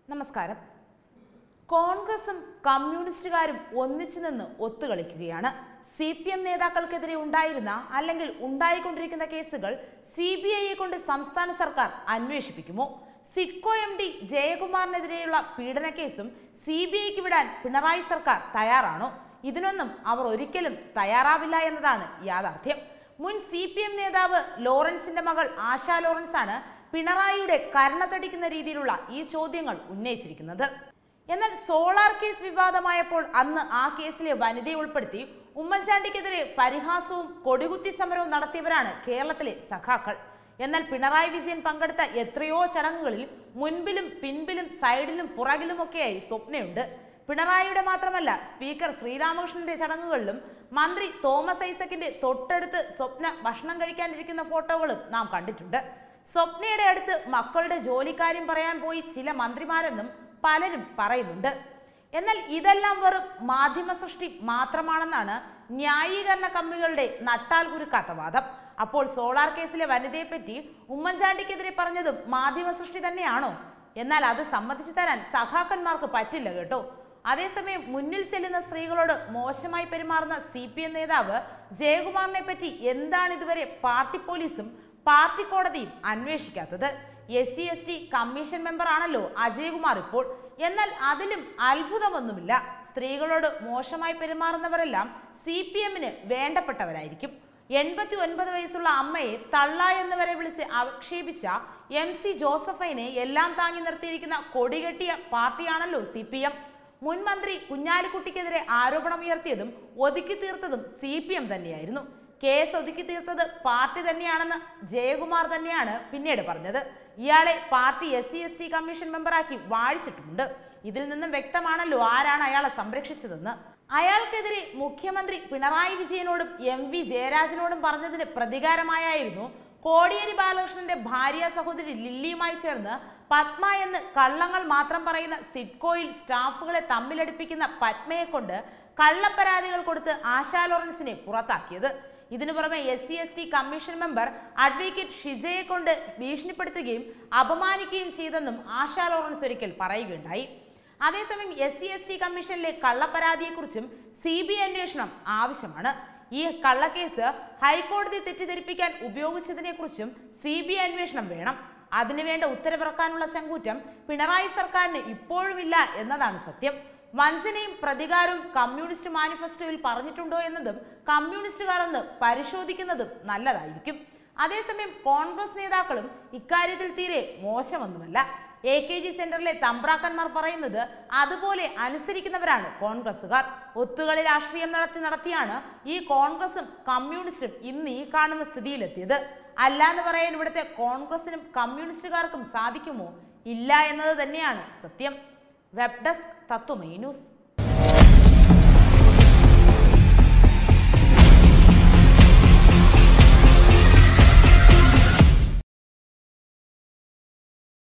നമസ്കാരം കോൺഗ്രസും കമ്മ്യൂണിസ്റ്റുകാരും ഒന്നിച്ചു നിന്ന് ഒത്തുകളിക്കുകയാണ് സി പി എം നേതാക്കൾക്കെതിരെ ഉണ്ടായിരുന്ന അല്ലെങ്കിൽ ഉണ്ടായിക്കൊണ്ടിരിക്കുന്ന കേസുകൾ സി ബി ഐയെ കൊണ്ട് സംസ്ഥാന സർക്കാർ അന്വേഷിപ്പിക്കുമോ സിഡ്കോ എം ഡി ജയകുമാറിനെതിരെയുള്ള പീഡന കേസും സി ബി ഐക്ക് വിടാൻ പിണറായി സർക്കാർ തയ്യാറാണോ ഇതിനൊന്നും അവർ ഒരിക്കലും തയ്യാറാവില്ല എന്നതാണ് യാഥാർത്ഥ്യം മുൻ സി പി എം നേതാവ് ലോറൻസിന്റെ മകൾ ആശ ലോറൻസ് ആണ് പിണറായിയുടെ കരണത്തടിക്കുന്ന രീതിയിലുള്ള ഈ ചോദ്യങ്ങൾ ഉന്നയിച്ചിരിക്കുന്നത് എന്നാൽ സോളാർ കേസ് വിവാദമായപ്പോൾ അന്ന് ആ കേസിലെ വനിതയെ ഉൾപ്പെടുത്തി ഉമ്മൻചാണ്ടിക്കെതിരെ പരിഹാസവും കൊടികുത്തി സമരവും നടത്തിയവരാണ് കേരളത്തിലെ സഖാക്കൾ എന്നാൽ പിണറായി വിജയൻ പങ്കെടുത്ത എത്രയോ ചടങ്ങുകളിൽ മുൻപിലും പിൻപിലും സൈഡിലും പുറകിലുമൊക്കെയായി സ്വപ്നയുണ്ട് പിണറായിയുടെ മാത്രമല്ല സ്പീക്കർ ശ്രീരാമകൃഷ്ണന്റെ ചടങ്ങുകളിലും മന്ത്രി തോമസ് ഐസക്കിന്റെ തൊട്ടടുത്ത് സ്വപ്ന ഭക്ഷണം കഴിക്കാനിരിക്കുന്ന ഫോട്ടോകളും നാം കണ്ടിട്ടുണ്ട് സ്വപ്നയുടെ അടുത്ത് മക്കളുടെ ജോലിക്കാര്യം പറയാൻ പോയി ചില മന്ത്രിമാരെന്നും പലരും പറയുന്നുണ്ട് എന്നാൽ ഇതെല്ലാം വെറും മാധ്യമ സൃഷ്ടി മാത്രമാണെന്നാണ് ന്യായീകരണ കമ്മികളുടെ നട്ടാൽ കുരുക്കാത്ത വാദം അപ്പോൾ സോളാർ കേസിലെ വനിതയെപ്പറ്റി ഉമ്മൻചാണ്ടിക്കെതിരെ പറഞ്ഞതും മാധ്യമ സൃഷ്ടി തന്നെയാണോ എന്നാൽ അത് സമ്മതിച്ചു തരാൻ സഖാക്കന്മാർക്ക് പറ്റില്ല കേട്ടോ അതേസമയം മുന്നിൽ ചെല്ലുന്ന സ്ത്രീകളോട് മോശമായി പെരുമാറുന്ന സി പി എം നേതാവ് ജയകുമാറിനെ പറ്റി എന്താണ് ഇതുവരെ പാർട്ടി പോലീസും പാർട്ടി കോടതിയും അന്വേഷിക്കാത്തത് S C S T commission member ആണല്ലോ അജയകുമാർ ഇപ്പോൾ എന്നാൽ അതിലും അത്ഭുതമൊന്നുമില്ല സ്ത്രീകളോട് മോശമായി പെരുമാറുന്നവരെല്ലാം സി പി എമ്മിന് വേണ്ടപ്പെട്ടവരായിരിക്കും എൺപത്തി ഒൻപത് വയസ്സുള്ള അമ്മയെ തള്ള എന്ന് വരെ വിളിച്ച് ആക്ഷേപിച്ച എം സി ജോസഫൈനെ എല്ലാം താങ്ങി നിർത്തിയിരിക്കുന്ന കൊടികെട്ടിയ പാർട്ടിയാണല്ലോ സി പി എം മുൻ മന്ത്രി കുഞ്ഞാലിക്കുട്ടിക്കെതിരെ ആരോപണമുയർത്തിയതും ഒതുക്കി തീർത്തതും സി പി എം തന്നെയായിരുന്നു കേസ് ഒതുക്കി തീർത്തത് പാർട്ടി തന്നെയാണെന്ന് ജയകുമാർ തന്നെയാണ് പിന്നീട് പറഞ്ഞത് ഇയാളെ party S C S T commission മെമ്പറാക്കി വാഴിച്ചിട്ടുമുണ്ട് ഇതിൽ നിന്നും വ്യക്തമാണല്ലോ ആരാണ് അയാളെ സംരക്ഷിച്ചതെന്ന് അയാൾക്കെതിരെ മുഖ്യമന്ത്രി പിണറായി വിജയനോടും എം വി ജയരാജനോടും പറഞ്ഞതിന് പ്രതികാരമായായിരുന്നു കോടിയേരി ബാലകൃഷ്ണന്റെ ഭാര്യ സഹോദരി ലില്ലിയുമായി ചേർന്ന് പത്മ എന്ന് കള്ളങ്ങൾ മാത്രം പറയുന്ന സിഡ്കോയിൽ സ്റ്റാഫുകളെ തമ്മിലടിപ്പിക്കുന്ന പത്മയെ കൊണ്ട് കള്ളപ്പരാതികൾ കൊടുത്ത് ആശാ ലോറൻസിനെ പുറത്താക്കിയത് ഇതിനു പുറമെ S C S T commission member advocate ഷിജയെ കൊണ്ട് ഭീഷണിപ്പെടുത്തുകയും അപമാനിക്കുകയും ചെയ്തെന്നും ആശാ ലോറൻസ് ഒരിക്കൽ പറയുകയുണ്ടായി അതേസമയം എസ് സി എസ് ടി കമ്മീഷനിലെ കള്ളപ്പരാതിയെക്കുറിച്ചും സി ബി ഐ അന്വേഷണം ആവശ്യമാണ് ഈ കള്ളക്കേസ് ഹൈക്കോടതി തെറ്റിദ്ധരിപ്പിക്കാൻ ഉപയോഗിച്ചതിനെക്കുറിച്ചും സി ബി ഐ അന്വേഷണം വേണം അതിനുവേണ്ട ഉത്തരവിറക്കാനുള്ള ചങ്കൂറ്റം പിണറായി സർക്കാരിന് ഇപ്പോഴുമില്ല എന്നതാണ് സത്യം വഞ്ചനയും പ്രതികാരവും കമ്മ്യൂണിസ്റ്റ് മാനിഫെസ്റ്റോയിൽ പറഞ്ഞിട്ടുണ്ടോ എന്നതും കമ്മ്യൂണിസ്റ്റുകാർ ഒന്ന് പരിശോധിക്കുന്നതും നല്ലതായിരിക്കും അതേസമയം കോൺഗ്രസ് നേതാക്കളും ഇക്കാര്യത്തിൽ തീരെ മോശമൊന്നുമല്ല എ കെ ജി സെന്ററിലെ തമ്പ്രാക്കന്മാർ പറയുന്നത് അതുപോലെ അനുസരിക്കുന്നവരാണ് കോൺഗ്രസുകാർ ഒത്തുകളി രാഷ്ട്രീയം നടത്തി നടത്തിയാണ് ഈ കോൺഗ്രസും കമ്മ്യൂണിസ്റ്റും ഇന്ന് ഈ കാണുന്ന സ്ഥിതിയിലെത്തിയത് അല്ലാന്ന് പറയാൻ ഇവിടുത്തെ കോൺഗ്രസിനും കമ്മ്യൂണിസ്റ്റുകാർക്കും സാധിക്കുമോ ഇല്ല എന്നത് തന്നെയാണ് സത്യം വെബ് ഡെസ്ക് തത്വമൈ ന്യൂസ്